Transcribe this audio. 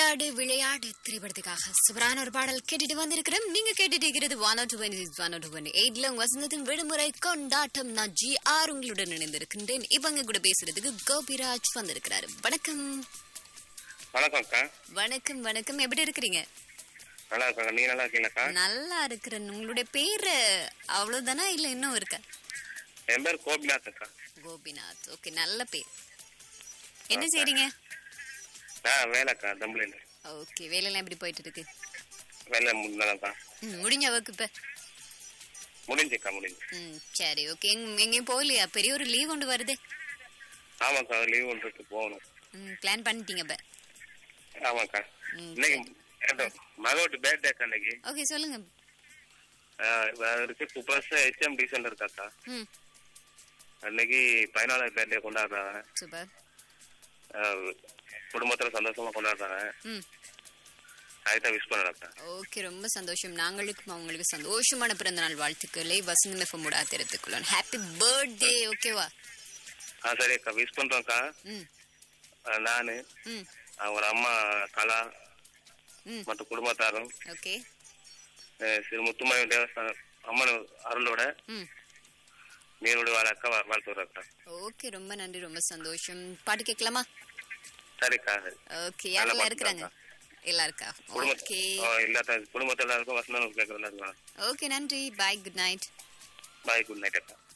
ஆடு விளையாடு திரைப்படத்துக்காக சூப்பரான ஒரு பாடல் கேட்டுட்டு வந்திருக்கிறோம் நீங்க கேட்டுட்டு இருக்கிறது one two twenty six one two twenty எயிட்ல வசந்தத்தின் விடுமுறை கொண்டாட்டம் நான் ஜி ஆர் உங்களுடன் இணைந்திருக்கின்றேன் இவங்க கூட பேசுறதுக்கு கோபிராஜ் வந்திருக்கிறாரு வணக்கம் வணக்கம் அக்கா வணக்கம் வணக்கம் எப்படி இருக்கிறீங்க நல்லா இருக்காங்க நீங்க நல்லா இருக்கீங்களாக்கா நல்லா இருக்கிறேன் உங்களுடைய பேரு அவ்வளவுதானா இல்ல இன்னும் இருக்கா என் பேர் கோபிநாத் அக்கா கோபிநாத் ஓகே நல்ல பேர் என்ன செய்றீங்க ஆ வேலைக்கா தம்பளியில் ஓகே வேலையெல்லாம் எப்படி போயிட்டு இருக்கு வேலை முடிஞ்சாக்கா ம், முடிஞ்ச ஒர்க் இப்ப முடிஞ்சுக்கா முடிஞ்சு ம் சரி ஓகே எங்கேயும் போகலையா பெரிய ஒரு லீவ் கொண்டு வருதே ஆமாக்கா லீவ் ஒன்றுக்கு போகணும் ம் பிளான் பண்ணிட்டீங்க இப்ப ஆமாக்கா ம், இன்னைக்கு என் மகோட்டு பேர்தேக்கா இன்னைக்கு ஓகே சொல்லுங்க ஆ, அவருக்கு இப்போ ப்ளஸ் ஹெச்எம் டீசென்ட் இருக்காக்கா ம் அன்னைக்கு பதினாலாவது பேர்தே கொண்டாடுறாங்க சூப்பர் ஆ, குடும்பத்துல சந்தோஷமா கொண்டாடுறாங்க ம் அதுதான் விஷ் பண்ணலாக்கா ஓகே ரொம்ப சந்தோஷம் நாங்களுக்கும் அவங்களுக்கு சந்தோஷமான பிறந்த நாள் வாழ்த்துக்களை வசந்தம் எஃப்எம் மூடா தெரிவித்துக்கொள்ளோம் ஹாப்பி பர்த்டே ஓகேவா ஆ சரி அக்கா விஷ் பண்றோம்க்கா ம் ஆ, நானு ம் அவங்க அம்மா கலா ம் மற்றும் குடும்பத்தாரும் ஓகே அஹ் ஸ்ரீ முத்துமாரி தேவஸ்தானம் அம்மன் அருளோட ம் நீரோடு வாழ அக்கா வா- வாழ்த்து வரக்கா ஓகே ரொம்ப நன்றி ரொம்ப சந்தோஷம் பாட்டு கேட்கலாமா சரிக்கா ஓகே நல்ல யாரெல்லாம் பாட்டு இருக்கிறாங்க தான்க்கா. எல்லாம் இருக்கா குடும்ப ஓகே இல்லாத குடும்பத்தில் எல்லாருக்கும் வசந்தம் கேட்கறதா ஓகே நன்றி bye good night bye good night அக்கா